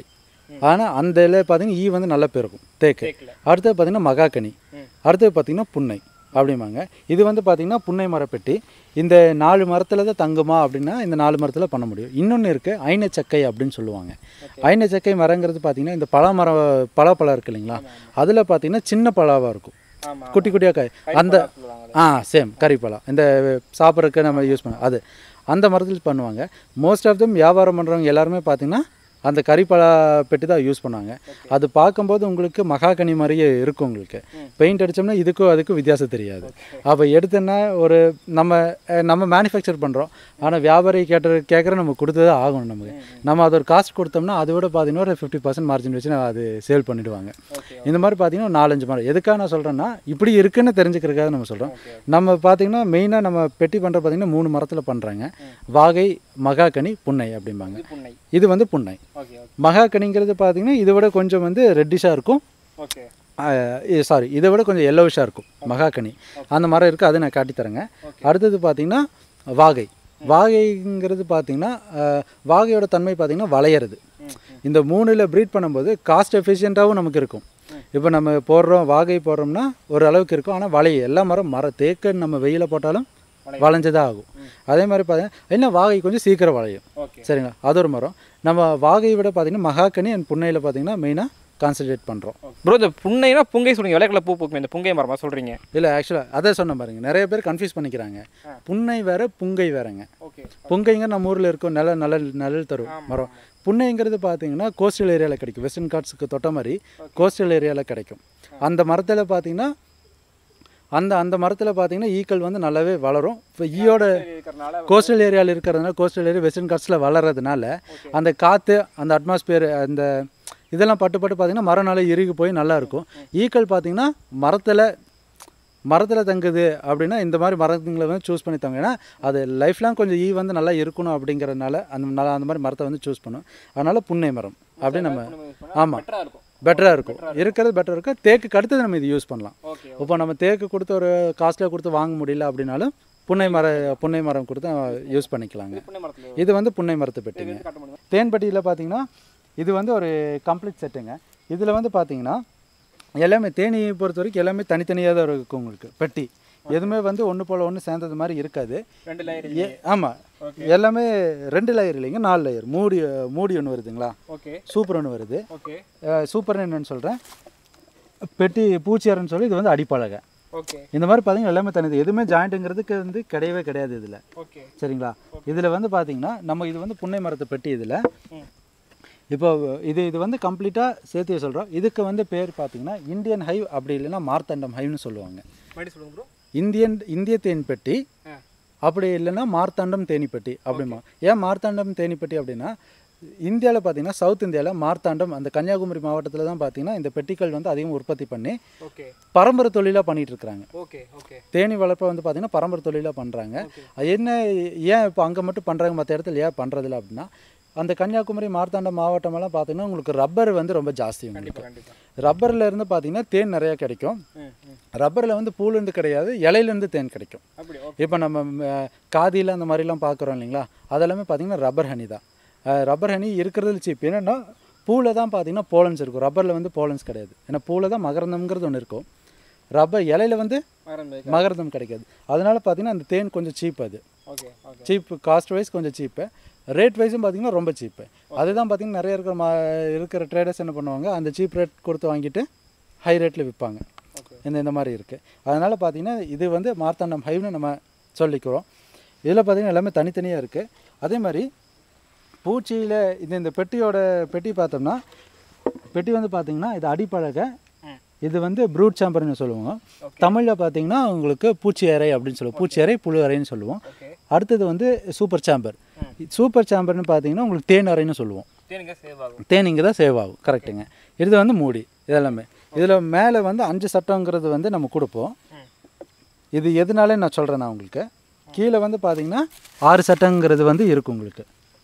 ஆனால் அந்த இதில் பார்த்தீங்கன்னா ஈ வந்து நல்ல பெருக்கும் தேக்கு தேக்கில் அடுத்தது பார்த்தீங்கன்னா மகாக்கனி ம். அடுத்தது பார்த்தீங்கன்னா புன்னை அப்படிம்பாங்க இது வந்து பார்த்தீங்கன்னா புன்னை மரப்பெட்டி இந்த நாலு மரத்தில் தான் தங்குமா அப்படின்னா இந்த நாலு மரத்தில் பண்ண முடியும் இன்னொன்று இருக்குது ஐனச்சக்கை அப்படின்னு சொல்லுவாங்க ஐனச்சக்கை மரங்கிறது பார்த்தீங்கன்னா இந்த பழமரம் பலாப்பழம் இருக்கு இல்லைங்களா அதில் பார்த்தீங்கன்னா சின்ன பலாவாக இருக்கும் ஆமாம் குட்டி குட்டியாக காய் அந்த சொல்லுவாங்க ஆ சேம் கறிப்பழம் இந்த சாப்பிட்றதுக்கு நம்ம யூஸ் பண்ண அது அந்த மரத்தில் பண்ணுவாங்க மோஸ்ட் ஆஃப் தம் வியாபாரம் பண்ணுறவங்க எல்லாருமே பார்த்தீங்கன்னா அந்த கறிப்பழா பெட்டி தான் யூஸ் பண்ணுவாங்க அது பார்க்கும்போது உங்களுக்கு மகாகனி மாதிரியே இருக்கும் உங்களுக்கு பெயிண்ட் அடித்தோம்னா இதுக்கும் அதுக்கும் வித்தியாசம் தெரியாது அப்போ எடுத்தோன்னா ஒரு நம்ம அஹ், நம்ம மேனுஃபேக்சர் பண்ணுறோம் ஆனால் வியாபாரி கேட்ட கேட்குற நம்ம கொடுத்து தான் ஆகணும் நமக்கு நம்ம அது ஒரு காஸ்ட் கொடுத்தோம்னா அதை விட பார்த்தீங்கன்னா ஒரு ஃபிஃப்டி பர்சன்ட் மார்ஜின் வச்சு நான் அது சேல் பண்ணிடுவாங்க ஓகே இந்த மாதிரி பார்த்தீங்கன்னா ஒரு நாலஞ்சு மரம் எதுக்காக நான் சொல்கிறேன்னா இப்படி இருக்குன்னு தெரிஞ்சுக்கிறதுக்காக நம்ம சொல்கிறோம் நம்ம பார்த்தீங்கன்னா மெயினாக நம்ம பெட்டி பண்ணுற பார்த்தீங்கன்னா மூணு மரத்தில் பண்ணுறாங்க வாகை மகாகனி புன்னை அப்படிம்பாங்க இது புன்னை இது வந்து புன்னை ஓகே ஓகே மகாகனிங்கிறது பார்த்தீங்கன்னா இதை விட கொஞ்சம் வந்து ரெட்டிஷாக இருக்கும் ஓகே சாரி இதை விட கொஞ்சம் எல்லோவிஷாக இருக்கும் மகாகனி அந்த மரம் இருக்குது அதை நான் காட்டித்தரேங்க அடுத்தது பார்த்தீங்கன்னா வாகை வாகைங்கிறது பார்த்தீங்கன்னா அஹ், வாகையோட தன்மை பார்த்தீங்கன்னா வளையிறது இந்த மூணில் ப்ரீட் பண்ணும்போது காஸ்ட் எஃபிஷியண்ட்டாகவும் நமக்கு இருக்கும் இப்போ நம்ம போடுறோம் வாகை போடுறோம்னா ஒரு அளவுக்கு இருக்கும் ஆனால் வளைய எல்லா மரம் மர தேக்கு நம்ம வெயில போட்டாலும் வளைஞ்சதாக ஆகும் அதே மாதிரி பார்த்தீங்கன்னா என்ன வாகை கொஞ்சம் சீக்கிரம் வளையும் ஓகே சரிங்களா அது ஒரு மரம் நம்ம வாகையை விட பார்த்தீங்கன்னா மகாக்கனி அண்ட் புன்னையில் பார்த்தீங்கன்னா மெயினாக கான்சன்ட்ரேட் பண்ணுறோம் ப்ரோ இந்த புன்னைனா புங்கை சொல்றீங்க வெள்ளை கலர் பூ பூக்குமே இந்த புங்கை மரமா சொல்றீங்க இல்லை ஆக்சுவலாக அதை சொன்ன பாருங்க நிறைய பேர் கன்ஃபியூஸ் பண்ணிக்கிறாங்க புன்னை வேற புங்கை வேறங்க ஓகே புங்கைங்க நம்ம ஊரில் இருக்கும் நில நிழல் நிழல் தரும் மரம் புன்னைங்கிறது பார்த்தீங்கன்னா கோஸ்டல் ஏரியாவில் கிடைக்கும் வெஸ்டர்ன் காட்ஸுக்கு தொட்ட மாதிரி கோஸ்டல் ஏரியாவில் கிடைக்கும் அந்த மரத்தில் பார்த்தீங்கன்னா அந்த அந்த மரத்தில் பார்த்தீங்கன்னா ஈக்கள் வந்து நல்லாவே வளரும் இப்போ ஈயோட இருக்கிறனால கோஸ்டல் ஏரியாவில் இருக்கிறதுனால கோஸ்டல் ஏரியா வெஸ்டர்ன் காட்ஸில் வளர்றதுனால அந்த காற்று அந்த அட்மாஸ்பியர் அந்த இதெல்லாம் பட்டு பட்டு பார்த்தீங்கன்னா மரம் நல்லா இறுகி போய் நல்லா இருக்கும் ஈக்கள் பார்த்தீங்கன்னா மரத்தில் மரத்தில் தங்குது அப்படின்னா இந்த மாதிரி மரங்களை வந்து சூஸ் பண்ணி தங்க ஏன்னா அது லைஃப்லாம் கொஞ்சம் ஈ வந்து நல்லா இருக்கணும் அப்படிங்கிறதுனால அந்த நல்லா அந்த மாதிரி மரத்தை வந்து சூஸ் பண்ணும் அதனால புன்னை மரம் அப்படி நம்ம ஆமாம் பெட்டரா இருக்கும் பெட்டராக இருக்கும் இருக்கிறது பெட்டராக இருக்கும் தேக்கு அடுத்தது நம்ம இது யூஸ் பண்ணலாம் ஓகே இப்போ நம்ம தேக்கு கொடுத்து ஒரு காஸ்ட்லியாக கொடுத்து வாங்க முடியல அப்படின்னாலும் புன்னை மர புன்னை மரம் கொடுத்து யூஸ் பண்ணிக்கலாங்க புன்னை மரத்துல இது வந்து புன்னை மரத்து பெட்டிங்க இருந்து காட்ட முடியுமா தேன்பட்டியில் பார்த்தீங்கன்னா இது வந்து ஒரு கம்ப்ளீட் செட்டுங்க இதில் வந்து பார்த்தீங்கன்னா எல்லாமே தேனியை பொறுத்த வரைக்கும் எல்லாமே தனித்தனியாக தான் இருக்கும் உங்களுக்கு பெட்டி எதுவுமே வந்து ஒன்று போல் ஒன்று சேர்ந்தது மாதிரி இருக்காது ரெண்டு லேயர் ஏ ஆமாம் எல்லாமே ரெண்டு லேயர் இல்லைங்க நாலு லேயர் மூடி மூடி ஒன்று வருதுங்களா ஓகே சூப்பர் ஒன்று வருது ஓகே சூப்பர் என்னன்னு சொல்கிறேன் பெட்டி பூச்சியாரன்னு சொல்லி இது வந்து அடிப்பழகை ஓகே இந்த மாதிரி பார்த்தீங்கன்னா எல்லாமே தனிது எதுவுமே ஜாயிண்ட்டுங்கிறதுக்கு வந்து கிடையவே கிடையாது இதில் ஓகே சரிங்களா இதில் வந்து பார்த்தீங்கன்னா நம்ம இது வந்து புன்னை மரத்தை பெட்டி இதில் ம் இப்போ இது இது வந்து கம்ப்ளீட்டாக சேர்த்து சொல்கிறோம் இதுக்கு வந்து பேர் பார்த்தீங்கன்னா இந்தியன் ஹைவ் அப்படி இல்லைன்னா மார்த்தாண்டம் ஹைவ்னு சொல்லுவாங்க மறுபடியும் சொல்லுங்க ப்ரோ இந்தியன் இந்திய தேன் பெட்டி ஆ அப்படி இல்லைன்னா மார்த்தாண்டம் தேனிப்பட்டி அப்படிமா ஏன் மார்த்தாண்டம் தேனிப்பட்டி அப்படின்னா இந்தியாவில் பார்த்தீங்கன்னா சவுத் இந்தியாவில் மார்த்தாண்டம் அந்த கன்னியாகுமரி மாவட்டத்தில் தான் பார்த்தீங்கன்னா இந்த பெட்டிகள் வந்து அதிகம் உற்பத்தி பண்ணி ஓகே பரம்பரை தொழிலாக பண்ணிட்டு இருக்கிறாங்க ஓகே ஓகே தேனி வளர்ப்பை வந்து பார்த்தீங்கன்னா பரம்பரை தொழிலாக பண்ணுறாங்க அது என்ன ஏன் இப்போ அங்கே மட்டும் பண்ணுறாங்க மற்ற இடத்துல ஏன் பண்ணுறதில்ல அப்படின்னா அந்த கன்னியாகுமரி மார்த்தாண்டம் மாவட்டமெல்லாம் பார்த்தீங்கன்னா உங்களுக்கு ரப்பர் வந்து ரொம்ப ஜாஸ்தி உங்களுக்கு கண்டிப்பா ரப்பரில் இருந்து பார்த்தீங்கன்னா தேன் நிறையா கிடைக்கும் ம் ம் ரப்பரில் வந்து பூலேருந்து கிடையாது இலையிலேருந்து தேன் கிடைக்கும் அப்படி ஓகே இப்போ நம்ம ம, காதியில் அந்த மாதிரிலாம் பார்க்குறோம் இல்லைங்களா அதெல்லாமே பார்த்தீங்கன்னா ரப்பர் ஹனி தான் ரப்பர் ஹனி இருக்கிறதுல சீப் என்னென்னா பூவில் தான் பார்த்தீங்கன்னா போலன்ஸ் இருக்கும் ரப்பரில் வந்து போலன்ஸ் கிடையாது ஏன்னா பூவில் தான் மகரந்தம்ங்கிறது ஒன்று இருக்கும் ரப்பர் இலையில வந்து மரம் மகரந்தம் கிடைக்காது அதனால பார்த்தீங்கன்னா அந்த தேன் கொஞ்சம் சீப் அது okay okay cheap cost wise கொஞ்சம் சீப்பு ரேட் வைஸும் பார்த்தீங்கன்னா ரொம்ப சீப்பு அதுதான் பார்த்தீங்கன்னா நிறைய இருக்கிற மா இருக்கிற ட்ரேடர்ஸ் என்ன பண்ணுவாங்க அந்த சீப் ரேட் கொடுத்து வாங்கிட்டு ஹை ரேட்டில் விற்பாங்க ஓகே இந்த இந்த மாதிரி இருக்குது அதனால் பார்த்தீங்கன்னா இது வந்து மார்த்தாண்டம் ஹைவ்னு நம்ம சொல்லிக்கிறோம் இதில் பார்த்தீங்கன்னா எல்லாமே தனித்தனியாக இருக்குது அதே மாதிரி பூச்சியில் இது இந்த பெட்டியோட பெட்டி பார்த்தோம்னா பெட்டி வந்து பார்த்தீங்கன்னா இது அடிப்பழக ம் இது வந்து ப்ரூட் சாம்பர்னு சொல்லுவோம் தமிழில் பார்த்தீங்கன்னா உங்களுக்கு பூச்சி அறை அப்படின்னு சொல்லுவோம் பூச்சி அறை புழு அறைன்னு சொல்லுவோம் ஓகே அடுத்தது வந்து சூப்பர் சாம்பர் சூப்பர் சாம்பர்னு பார்த்தீங்கன்னா உங்களுக்கு தேன் அறைன்னு சொல்லுவோம் தேனுங்க சேவ் ஆகும் தேன் இங்கே தான் சேவ் ஆகும் கரெக்டுங்க இது வந்து மூடி இதெல்லாமே இதில் மேலே வந்து அஞ்சு சட்டங்கிறது வந்து நம்ம கொடுப்போம் ம் இது எதனால நான் சொல்கிறேன் நான் உங்களுக்கு கீழே வந்து பார்த்தீங்கன்னா ஆறு சட்டங்கிறது வந்து இருக்கும் உங்களுக்கு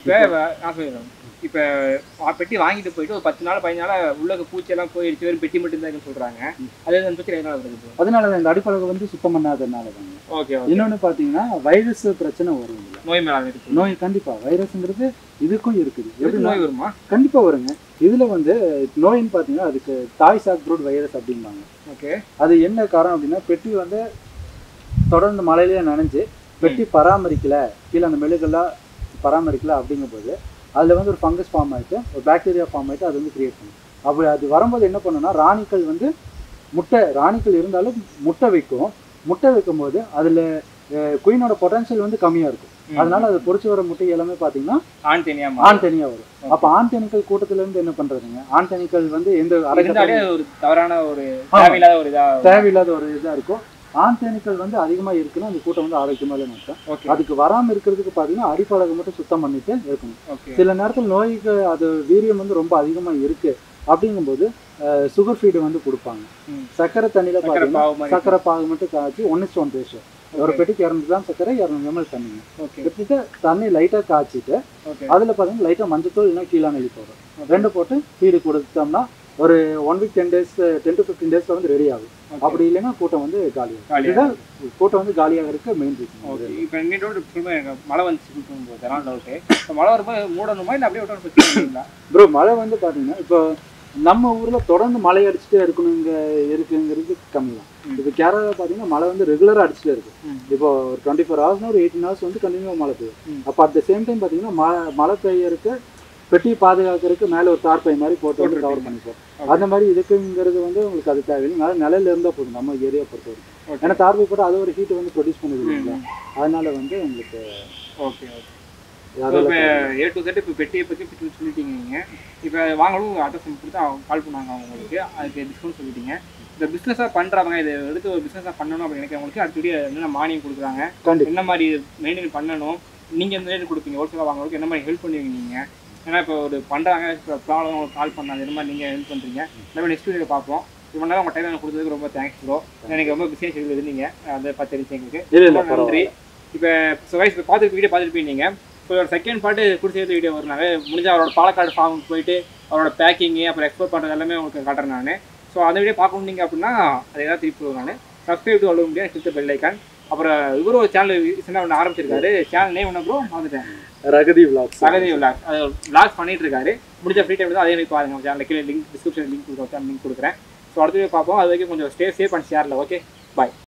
இப்போ நான் சொல்லிடுறேன் இப்போ பெட்டி வாங்கிட்டு போயிட்டு ஒரு பத்து நாள் பதினஞ்சு நாள் உள்ள பூச்சியெல்லாம் போயிடுச்சு வெறும் பெட்டி மட்டும் தான் சொல்கிறாங்க அது அந்த பிரச்சனை என்ன வருது அதனால தான் இந்த அடிப்பழகு வந்து சுத்தம் பண்ணாததுனால தாங்க ஓகே ஓகே இன்னொன்று பார்த்தீங்கன்னா வைரஸ் பிரச்சனை வரும் இதுல. நோய் மேலாண்மை இருக்கு நோய் கண்டிப்பா வைரஸ்ங்கிறது இதுக்கும் இருக்குது எப்படி எப்படின்னா நோய் வருமா கண்டிப்பா வருங்க இதுல வந்து நோயின்னு பார்த்தீங்கன்னா அதுக்கு டாய் சாக் ப்ரூட் வைரஸ் அப்படிம்பாங்க ஓகே அது என்ன காரணம் அப்படின்னா பெட்டி வந்து தொடர்ந்து மழையிலேயே நனைஞ்சு பெட்டி பராமரிக்கல கீழே அந்த மெழுகெல்லாம் பராமரிக்கல அப்படிங்கும்போது அதில் வந்து ஒரு ஃபங்கஸ் ஃபார்ம் ஆயிட்டு ஒரு பாக்டீரியா ஃபார்ம் ஆயிட்டு அது வந்து கிரியேட் பண்ணும் அப்படி அது வரும்போது என்ன பண்ணுன்னா ராணிக்கள் வந்து முட்டை ராணிக்கள் இருந்தாலும் முட்டை வைக்கும் முட்டை வைக்கும்போது அதில் குயினோட பொட்டன்ஷியல் வந்து கம்மியாக இருக்கும் அதனால அது பொறிச்சு வர முட்டை எல்லாமே பார்த்தீங்கன்னா ஆண் தனியா ஆண் தனியாக வரும் அப்போ ஆண் தேனீக்கள் கூட்டத்துல இருந்து என்ன பண்றதுங்க ஆண் தேனீக்கள் வந்து எந்த இருந்தாலே அரைக்கட்டாலும் ஒரு தவறான ஒரு ஆமா. தேவையில்லாத ஒரு இதா தேவையில்லாத ஒரு இதாக இருக்கும் ஆண் தேனீக்கள் வந்து அதிகமாக இருக்குன்னா அந்த கூட்டம் வந்து ஆரோக்கியமாக இல்லை அர்த்தம் ஓகே அதுக்கு வராமல் இருக்கிறதுக்கு பார்த்தீங்கன்னா அடிப்பழகம் மட்டும் சுத்தம் பண்ணிட்டு இருக்கணும் ஓகே சில நேரத்தில் நோய்க்கு அது வீரியம் வந்து ரொம்ப அதிகமாக இருக்கு அப்படிங்கும்போது சுகர் ஃபீடு வந்து கொடுப்பாங்க ம். சக்கரை தண்ணியில் சக்கரை பார்த்தீங்கன்னா பாவு மாதிரி சக்கரை பாகு மட்டும் காய்ச்சி ஒன்று ஒன் ரேஷியோ ஒரு பெட்டிக்கு இரநூறு கிராம் சக்கரை இரநூறு எம்எல் தண்ணிங்க ஓகே எடுத்துட்டு தண்ணி லைட்டாக காய்ச்சிட்டு ஓகே அதில் பார்த்தீங்கன்னா லைட்டாக மஞ்சத்தூள் இல்லைன்னா கீழா நெல்லி போடும் ரெண்டு போட்டு ஃபீடு கொடுத்தோம்னா ஒரு one week ten days ten to fifteen டேஸ்ல வந்து ரெடி ஆகும் அப்படி இல்லைன்னா கூட்டம் வந்து காலியாகும் காலியாகும். இதுதான் கூட்டம் வந்து காலியாக இருக்க மெயின் ரீசன் ஓகே இப்போ எங்கிட்ட சொல்லுங்க எனக்கு மழை வந்துச்சு போகும்போது அதனால டவுட்டு இப்போ மழை வரும்போது மூடணுமா இல்லை அப்படியே விட்டோம் பிரச்சனை இல்லைங்களா ப்ரோ மழை வந்து பார்த்தீங்கன்னா இப்போ நம்ம ஊரில் தொடர்ந்து மழை அடிச்சுட்டே இருக்கணுங்க இருக்குங்கிறது கம்மி தான் ம். இப்போ கேரளாவில் பார்த்தீங்கன்னா மழை வந்து ரெகுலராக அடிச்சுட்டே இருக்கு ம். இப்போ ஒரு டுவெண்ட்டி ஃபோர் ஹவர்ஸ்னா ஒரு எயிட்டீன் ஹவர்ஸ் வந்து கண்டினியூவாக மழை பெய்யும் ம். அப்போ அட் த சேம் டைம் பார்த்தீங்கன்னா மழை மழை பெய்யறதுக்கு பெட்டியை பாதுகாக்கிறதுக்கு மேலே ஒரு தார்பை மாதிரி போட்டு வந்து கவர் பண்ணிப்போம் அந்த மாதிரி இதுக்குங்கிறது வந்து உங்களுக்கு அது தேவையில்லை நல்ல நிலையில இருந்தால் போதும் நம்ம ஏரியா பொறுத்த வரைக்கும் ஓகே ஏன்னா தார்பை போட்டு அது ஒரு ஹீட் வந்து ப்ரொடியூஸ் பண்ணுது இல்லைங்களா அதனால வந்து உங்களுக்கு ஓகே ஓகே அதெல்லாம் இப்போ ஏ டு செட் இப்போ பெட்டியை பற்றி பற்றி சொல்லிட்டீங்க நீங்கள் இப்போ வாங்கணும் அட்ரஸ் கொடுத்து அவங்க கால் பண்ணாங்க அவங்களுக்கு அதுக்கு டிஸ்கவுண்ட் சொல்லிட்டீங்க இந்த பிஸ்னஸாக பண்ணுறவங்க இதை எடுத்து ஒரு பிஸ்னஸாக பண்ணணும் அப்படின்னு நினைக்கிறவங்களுக்கு அடுத்தபடி என்னென்ன மானியம் கொடுக்குறாங்க கண்டிப்பா என்ன மாதிரி மெயின்டைன் பண்ணணும் நீங்கள் எந்த ரேட்டு கொடுப்பீங்க ஹோல்சேலாக வாங்குறதுக்கு என்ன மாதிரி ஹெல்ப் பண்ணுவீங்க நீங்கள் ஏன்னா இப்போ ஒரு பண்ணுறாங்க இப்போ ப்ராப்ளம் உங்களுக்கு கால் பண்ணாங்க இந்த மாதிரி நீங்கள் ஹெல்ப் பண்ணுறீங்க இந்த நெக்ஸ்ட் வீடியோ பார்ப்போம் இவ்வளோ நேரம் உங்கள் டைம் எனக்கு கொடுத்ததுக்கு ரொம்ப தேங்க்ஸ் ப்ரோ எனக்கு ரொம்ப பிஸியாக ஷெடியூல் இருந்தீங்க அதை பத்து தெரிஞ்சு எங்களுக்கு இல்லை இல்லை ரொம்ப நன்றி இப்போ ஸோ வைஸ் இப்போ பார்த்துட்டு வீடியோ பார்த்துருப்பீங்க இப்போ ஒரு செகண்ட் பார்ட்டு குடிசேர்த்து வீடியோ வருனாங்க முடிஞ்ச அவரோட பாலக்காடு ஃபார்முக்கு போயிட்டு அவரோட பேக்கிங்கு அப்புறம் எக்ஸ்போர்ட் பண்ணுறது எல்லாமே உங்களுக்கு காட்டுறேன் நான் ஸோ அந்த வீடியோ பார்க்கணுங்க அப்படின்னா அதை ஏதாவது திருப்பி வருவேன் நான் சப்ஸ்கிரைப் டு அவ்வளோ முடியாது கிட்ட பெல் ஐக்கான் அப்புறம் இவரும் ஒரு சேனல் ரீசெண்டாக ஒன்று ஆரம்பிச்சிருக்காரு சேனல் நேம் என்ன ப்ரோ வந்துட்டேன் ரகதி விளாக்ஸ் சகதி விளாக் அது விளாக் பண்ணிட்டு இருக்காரு முடிஞ்ச ஃப்ரீ டைம் தான் அதே மாதிரி பாருங்க சேனல் கீழே லிங்க் டிஸ்கிரிப்ஷன் லிங்க் கொடுக்குறேன் லிங்க் கொடுக்குறேன் ஸோ அடுத்த வீடியோ பார்ப்போம் அது வரைக்கும் கொஞ்சம் ஸ்டே சேஃப் அண்ட் ஷேரில் ஓகே பாய்